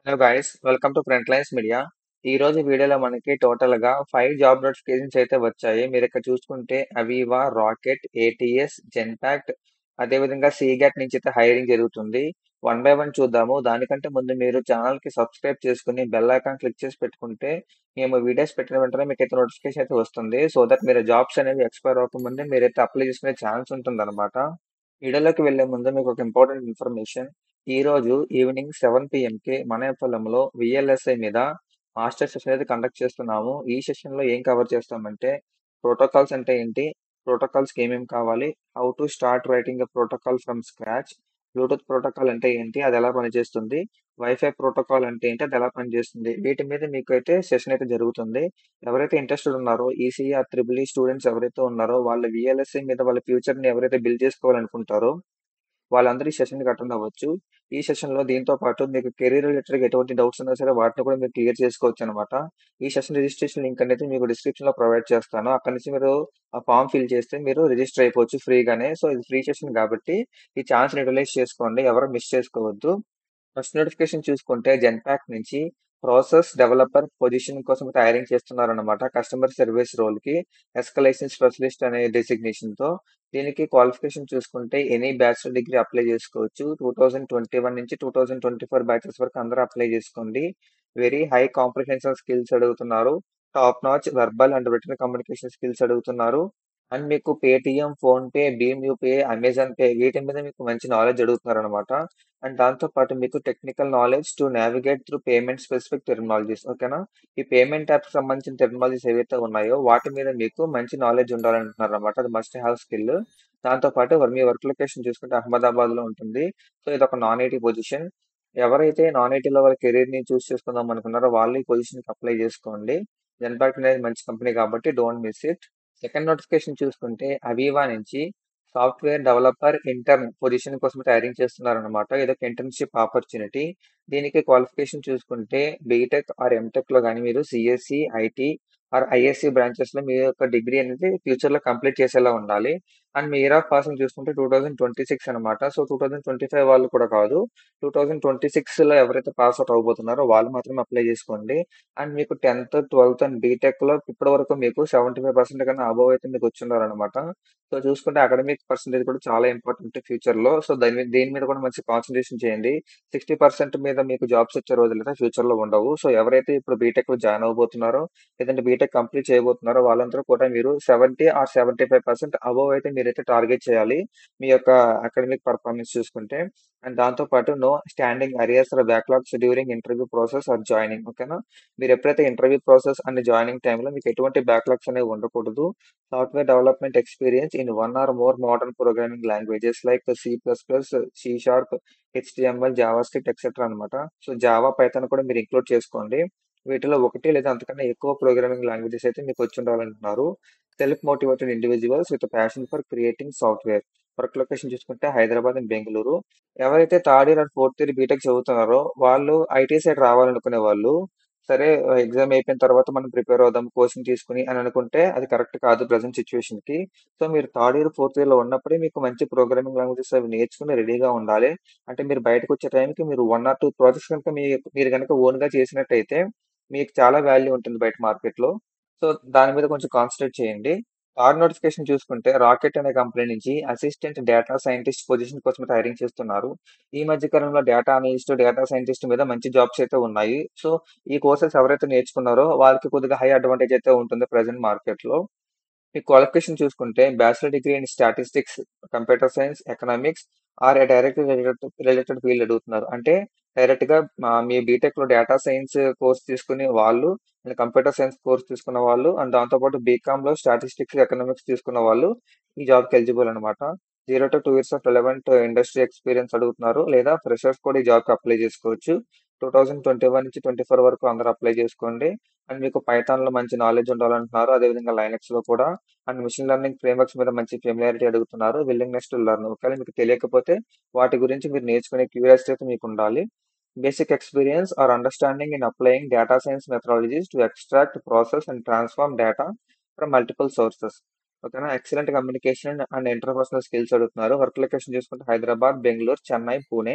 hello guys welcome to Front Lines Media ఈ రోజు వీడియోలో మనకి టోటల్ గా ఫైవ్ జాబ్ నోటిఫికేషన్స్ అయితే వచ్చాయి మీరు ఇక్కడ చూసుకుంటే అవీవా రాకెట్ ఏటీఎస్ జెన్పాక్ట్ అదేవిధంగా సీగాట్ నుంచి అయితే హైరింగ్ జరుగుతుంది వన్ బై వన్ చూద్దాము దానికంటే ముందు మీరు ఛానల్ కి సబ్స్క్రైబ్ చేసుకుని బెల్ ఐకాన్ క్లిక్ చేసి పెట్టుకుంటే మేము వీడియోస్ పెట్టిన వెంటనే మీకు అయితే నోటిఫికేషన్ అయితే వస్తుంది సో దట్ మీరు జాబ్స్ అనేవి ఎక్స్పైర్ అవ్వకముందే మీరైతే అప్లై చేసుకునే ఛాన్స్ ఉంటుంది అనమాట వీడియోలోకి వెళ్లే ముందు మీకు ఒక ఇంపార్టెంట్ ఇన్ఫర్మేషన్ ఈ రోజు ఈవినింగ్ సెవెన్ కి మన పొలంలో విఎల్ఎస్ఐ మీద మాస్టర్ సెషన్ అయితే కండక్ట్ చేస్తున్నాము ఈ సెషన్ లో ఏం కవర్ చేస్తామంటే ప్రోటోకాల్స్ అంటే ఏంటి ప్రోటోకాల్స్ కి ఏమేమి కావాలి how to start writing protocol from scratch Bluetooth protocol అంటే ఏంటి అది ఎలా పనిచేస్తుంది వైఫై ప్రోటోకాల్ అంటే ఏంటి అది ఎలా పనిచేస్తుంది వీటి మీద మీకు అయితే సెషన్ అయితే జరుగుతుంది ఎవరైతే ఇంట్రెస్టెడ్ ఉన్నారో ఈసీఆర్ త్రిబుల్ ఈ స్టూడెంట్స్ ఎవరైతే ఉన్నారో వాళ్ళ విఎల్ఎస్ఐ మీద వాళ్ళ ఫ్యూచర్ ని ఎవరైతే బిల్డ్ చేసుకోవాలనుకుంటారో వాళ్ళందరూ ఈ సెషన్ కి అటెండ్ అవ్వచ్చు ఈ సెషన్ లో దీంతో పాటు మీకు కెరీర్ రిలేటెడ్ గా ఎటువంటి డౌట్స్ ఉన్నా సరే వాటిని కూడా మీరు క్లియర్ చేసుకోవచ్చు అనమాట ఈ సెషన్ రిజిస్ట్రేషన్ లింక్ అనేది మీకు డిస్క్రిప్షన్ లో ప్రొవైడ్ చేస్తాను అక్కడ నుంచి మీరు ఆ ఫామ్ ఫిల్ చేస్తే మీరు రిజిస్టర్ అయిపోవచ్చు ఫ్రీగానే సో ఇది ఫ్రీ సెషన్ కాబట్టి ఈ ఛాన్స్ యూటిలైజ్ చేసుకోండి ఎవరు మిస్ చేసుకోవద్దు ఫస్ట్ నోటిఫికేషన్ చూసుకుంటే జెన్పాక్ నుంచి ప్రాసెస్ డెవలపర్ పొజిషన్ కోసం హైరింగ్ చేస్తున్నారు అనమాట కస్టమర్ సర్వీస్ రోల్ కి ఎస్కలేషన్ స్పెషలిస్ట్ అనే డెసిగ్నేషన్ తో దీనికి క్వాలిఫికేషన్ చూసుకుంటే ఎనీ బ్యాచిలర్ డిగ్రీ అప్లై చేసుకోవచ్చు టూ థౌజండ్ ట్వంటీ వన్ నుంచి two thousand twenty four batches వరకు అందరూ అప్లై చేసుకోండి వెరీ హై కాంప్రిహెన్షన్ స్కిల్స్ అడుగుతున్నారు top notch verbal and written communication skills అడుగుతున్నారు అండ్ మీకు పేటిఎం ఫోన్ పే భీమ్ యూపీఐ అమెజాన్ పే వీటి మీద మీకు మంచి నాలెడ్జ్ అడుగుతున్నారు అనమాట అండ్ దాంతో పాటు మీకు technical knowledge to navigate through payment specific technologies ఓకేనా ఈ పేమెంట్ యాప్స్ సంబంధించిన టెక్నాలజీస్ ఏవైతే ఉన్నాయో వాటి మీద మీకు మంచి నాలెడ్జ్ ఉండాలంటున్నారు అనమాట అది మస్ట్ హ్యావ్ స్కిల్ దాంతో పాటు మీ వర్క్ లొకేషన్ చూసుకుంటే అహ్మదాబాద్ లో ఉంటుంది సో ఇది ఒక నాన్ ఐటీ పొజిషన్ ఎవరైతే నాన్ ఐటీలో వాళ్ళ కెరీర్ ని చూస్ చేసుకుందాం అనుకున్నారో వాళ్ళు ఈ పొజిషన్ కి అప్లై చేసుకోండి జెన్పాక్ట్ అనేది మంచి కంపెనీ కాబట్టి don't miss it second notification చూసుకుంటే అవీవా నుంచి సాఫ్ట్వేర్ డెవలపర్ ఇంటర్న్ పొజిషన్ కోసం హైరింగ్ చేస్తున్నారు అనమాట ఇది ఒక ఇంటర్న్షిప్ ఆపర్చునిటీ దీనికి క్వాలిఫికేషన్ చూసుకుంటే బీటెక్ ఆర్ ఎంటెక్ లో కానీ మీరు CSC IT or ISC branches లో మీ యొక్క డిగ్రీ అనేది ఫ్యూచర్ లో కంప్లీట్ చేసేలా ఉండాలి అండ్ మీ ఇయర్ ఆఫ్ పాసింగ్ చూసుకుంటే టూ థౌసండ్ ట్వంటీ సిక్స్ అనమాట so two thousand twenty five వాళ్ళు కూడా కాదు టూ థౌసండ్ ట్వంటీ సిక్స్ లో ఎవరైతే పాస్ అవుట్ అవబోతున్నారో వాళ్ళు మాత్రమే అప్లై చేసుకోండి అండ్ మీకు టెన్త్ ట్వెల్త్ అండ్ బీటెక్ లో ఇప్పటి వరకు మీకు సెవెంటీ ఫైవ్ పర్సెంట్ కన్నా అబోవ్ అయితే మీకు వచ్చిన్నారు అనమాట సో చూసుకుంటే అకాడమిక్ పర్సెంటేజ్ కూడా చాలా ఇంపార్టెంట్ ఫ్యూచర్ లో సో దాని మీద దేని మీద కూడా మంచి కాన్సన్ట్రేషన్ చేయండి సిక్స్టీ పర్సెంట్ మీద మీకు జాబ్స్ వచ్చే రోజులు అయితే ఫ్యూచర్ లో ఉండవు సో ఎవరైతే ఇప్పుడు బీటెక్ లో జాయిన్ అవబోతున్నారో లేదంటే బీటెక్ కంప్లీట్ చేయబోతున్నారో వాళ్ళందరూ కూడా మీరు seventy or seventy five percent above అయితే మీరైతే టార్గెట్ చేయాలి మీ యొక్క అకాడమిక్ పర్ఫార్మెన్స్ చూసుకుంటే అండ్ దాంతో పాటు no standing arrears or backlogs during interview process or joining ఓకేనా మీరు ఎప్పుడైతే ఇంటర్వ్యూ ప్రాసెస్ అండ్ జాయినింగ్ టైంలో మీకు ఎటువంటి బ్యాక్లాగ్స్ అనేవి ఉండకూడదు software development experience in one or more modern programming languages like C plus plus C sharp HTML JavaScript etcetera అనమాట so Java Python కూడా మీరు ఇంక్లూడ్ చేసుకోండి వీటిలో ఒకటి లేదా అంతకన్నా ఎక్కువ ప్రోగ్రామింగ్ లాంగ్వేజెస్ అయితే మీకు వచ్చి ఉండాలంటున్నారు self motivated individuals with passion for creating software work location చూసుకుంటే హైదరాబాద్ అండ్ బెంగళూరు ఎవరైతే third year and fourth year BTech చదువుతున్నారో వాళ్ళు ఐటీ సైడ్ రావాలనుకునే వాళ్ళు సరే ఎగ్జామ్ అయిపోయిన తర్వాత మనం ప్రిపేర్ అవుదాం కోచింగ్ తీసుకుని అని అనుకుంటే అది కరెక్ట్ కాదు ప్రజెంట్ సిచ్యువేషన్ కి సో మీరు థర్డ్ ఇయర్ ఫోర్త్ ఇయర్ లో ఉన్నప్పుడే మీకు మంచి ప్రోగ్రామింగ్ లాంగ్వేజెస్ అవి నేర్చుకుని రెడీగా ఉండాలి అంటే మీరు బయటకు వచ్చే టైంకి మీరు వన్ ఆర్ టూ ప్రాజెక్ట్స్ కనుక మీ మీరు కనుక ఓన్ గా చేసినట్టయితే మీకు చాలా వాల్యూ ఉంటుంది బయట మార్కెట్ లో సో దాని మీద కొంచెం కాన్సన్ట్రేట్ చేయండి థర్డ్ నోటిఫికేషన్ చూసుకుంటే రాకెట్ అనే కంపెనీ నుంచి అసిస్టెంట్ డేటా సైంటిస్ట్ పొజిషన్ కోసం హైరింగ్ చేస్తున్నారు ఈ మధ్య కాలంలో డేటా అనలిస్ట్ డేటా సైంటిస్ట్ మీద మంచి జాబ్స్ అయితే ఉన్నాయి సో ఈ కోర్సెస్ ఎవరైతే నేర్చుకున్నారో వాళ్ళకి కొద్దిగా హై అడ్వాంటేజ్ అయితే ఉంటుంది ప్రజెంట్ మార్కెట్ లో మీ క్వాలిఫికేషన్ చూసుకుంటే bachelor degree in statistics computer science economics or a direct related field అడుగుతున్నారు అంటే డైరెక్ట్ గా మీ బీటెక్ లో డేటా సైన్స్ కోర్స్ తీసుకునే వాళ్ళు కంప్యూటర్ సైన్స్ కోర్స్ తీసుకున్న వాళ్ళు అండ్ దాంతో పాటు బీకామ్ లో స్టాటిస్టిక్స్ ఎకనామిక్స్ తీసుకున్న వాళ్ళు ఈ జాబ్ కి ఎలిజిబుల్ అనమాట zero to two years of relevant industry experience అడుగుతున్నారు లేదా ఫ్రెషర్స్ కూడా ఈ జాబ్ కి అప్లై చేసుకోవచ్చు టూ థౌసండ్ ట్వంటీ వన్ నుంచి ట్వంటీ ఫోర్ వరకు అందరూ అప్లై చేసుకోండి అండ్ మీకు పైథాన్ లో మంచి నాలెడ్జ్ ఉండాలంటున్నారు అదేవిధంగా లైనక్స్ లో కూడా అండ్ మిషన్ లెర్నింగ్ ఫ్రేమ్వర్క్స్ మీద మంచి ఫెమిలారిటీ అడుగుతున్నారు విల్లింగ్నెస్ టు లెర్న్ ఒకవేళ మీకు తెలియకపోతే వాటి గురించి మీరు నేర్చుకునే క్యూరియాసిటీ అయితే మీకు ఉండాలి basic experience or understanding in applying data science methodologies to extract process and transform data from multiple sources ఓకేనా excellent communication and interpersonal skills అడుగుతున్నారు వర్క్ లొకేషన్ చూసుకుంటే హైదరాబాద్ బెంగళూరు చెన్నై పూణే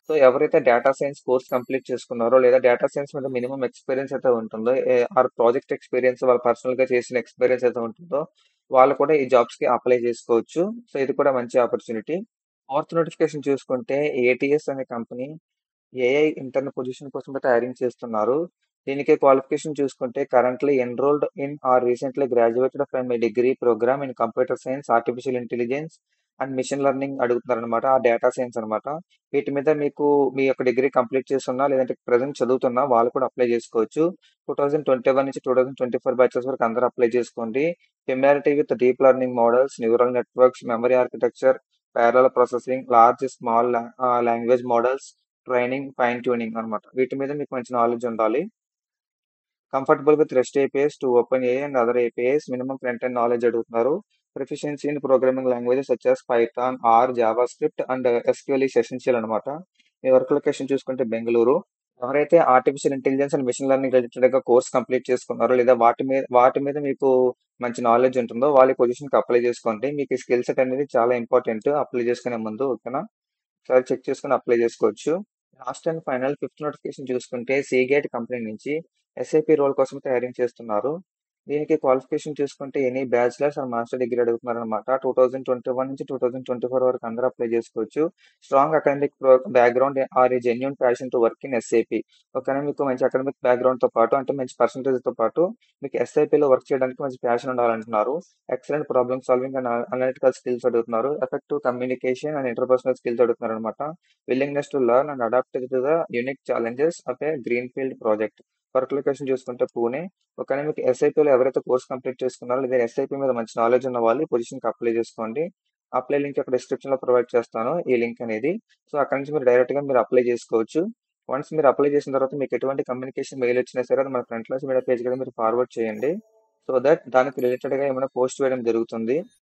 సో ఎవరైతే డేటా సైన్స్ కోర్స్ కంప్లీట్ చేసుకున్నారో లేదా data science మీద minimum experience అయితే ఉంటుందో a- or project experience వాళ్ళ పర్సనల్ గా చేసిన ఎక్స్పీరియన్స్ అయితే ఉంటుందో వాళ్ళు కూడా ఈ జాబ్స్ కి అప్లై చేసుకోవచ్చు సో ఇది కూడా మంచి ఆపర్చునిటీ ఫోర్త్ నోటిఫికేషన్ చూసుకుంటే ఏటీఎస్ అనే కంపెనీ ఏఐ ఇంటర్న్ పొజిషన్ కోసం అయితే హైరింగ్ చేస్తున్నారు దీనికి క్వాలిఫికేషన్ చూసుకుంటే currently enrolled in or recently graduated from a degree program in computer science artificial intelligence and machine learning అడుగుతున్నారు అనమాట ఆ డేటా సైన్స్ అనమాట వీటి మీద మీకు మీ యొక్క డిగ్రీ కంప్లీట్ చేస్తున్నా లేదంటే ప్రజెంట్ చదువుతున్నా వాళ్ళు కూడా అప్లై చేసుకోవచ్చు టూ థౌసండ్ ట్వంటీ వన్ నుంచి two thousand twenty four batches వరకు అందరూ అప్లై చేసుకోండి familiarity with deep learning models neural networks memory architecture parallel processing large small language models training fine tuning అన్నమాట వీటి మీద మీకు మంచి నాలెడ్జ్ ఉండాలి comfortable with REST APIs to OpenAI and other APIs minimum front end knowledge అడుగుతున్నారు proficiency in programming languages such Python or JavaScript and SQL is essential అనమాట మీ work location చూసుకుంటే బెంగళూరు ఎవరైతే artificial intelligence and machine learning related గా course complete చేసుకున్నారో లేదా వాటి మీద వాటి మీద మీకు మంచి నాలెడ్జ్ ఉంటుందో వాళ్ళ పొజిషన్ కి అప్లై చేసుకోండి మీకు స్కిల్ సెట్ అనేది చాలా ఇంపార్టెంట్ అప్లై చేసుకునే ముందు ఓకేనా ఒకసారి చెక్ చేసుకుని అప్లై చేసుకోవచ్చు last and final fifth notification చూసుకుంటే సీగేట్ కంపెనీ నుంచి ఎస్ఐపి రోల్ కోసం అయితే హైరింగ్ చేస్తున్నారు దీనికి క్వాలిఫికేషన్ చూసుకుంటే any bachelors and master degree అడుగుతున్నారు అనమాట టూ థౌసండ్ ట్వంటీ వన్ నుంచి టూ థౌసండ్ ట్వంటీ ఫోర్ వరకు అందరూ అప్లై చేసుకోవచ్చు strong academic background or a genuine passion to work in SIP ఓకేనా మీకు మంచి అకాడమిక్ బ్యాక్గ్రౌండ్ తో పాటు అంటే మంచి పర్సంటేజ్ తో పాటు మీకు SIP లో వర్క్ చేయడానికి మంచి ప్యాషన్ ఉండాలంటున్నారు excellent problem solving and analytical skills అడుగుతున్నారు effective communication and interpersonal skills అడుగుతున్నారు అనమాట willingness to learn and adapt to the unique challenges of a green field project work location చూసుకుంటే పూణే ఒకవేళ మీకు SIP లో ఎవరైతే కోర్స్ కంప్లీట్ చేసుకున్నారో లేదా ఎస్ఐపి మీద మంచి నాలెడ్జ్ ఉన్న వాళ్ళు పొజిషన్ కి అప్లై చేసుకోండి అప్లై లింక్ అక్కడ డిస్క్రిప్షన్ లో ప్రొవైడ్ చేస్తాను ఈ లింక్ అనేది సో అక్కడ నుంచి మీరు డైరెక్ట్ గా మీరు అప్లై చేసుకోవచ్చు వన్స్ మీరు అప్లై చేసిన తర్వాత మీకు ఎటువంటి కమ్యూనికేషన్ మెయిల్ వచ్చినా సరే అది మన ఫ్రంట్ క్లాస్ మీడియా పేజ్ కదా మీరు ఫార్వర్డ్ చేయండి సో దట్ దానికి రిలేటెడ్ గా ఏమైనా పోస్ట్ వేయడం జరుగుతుంది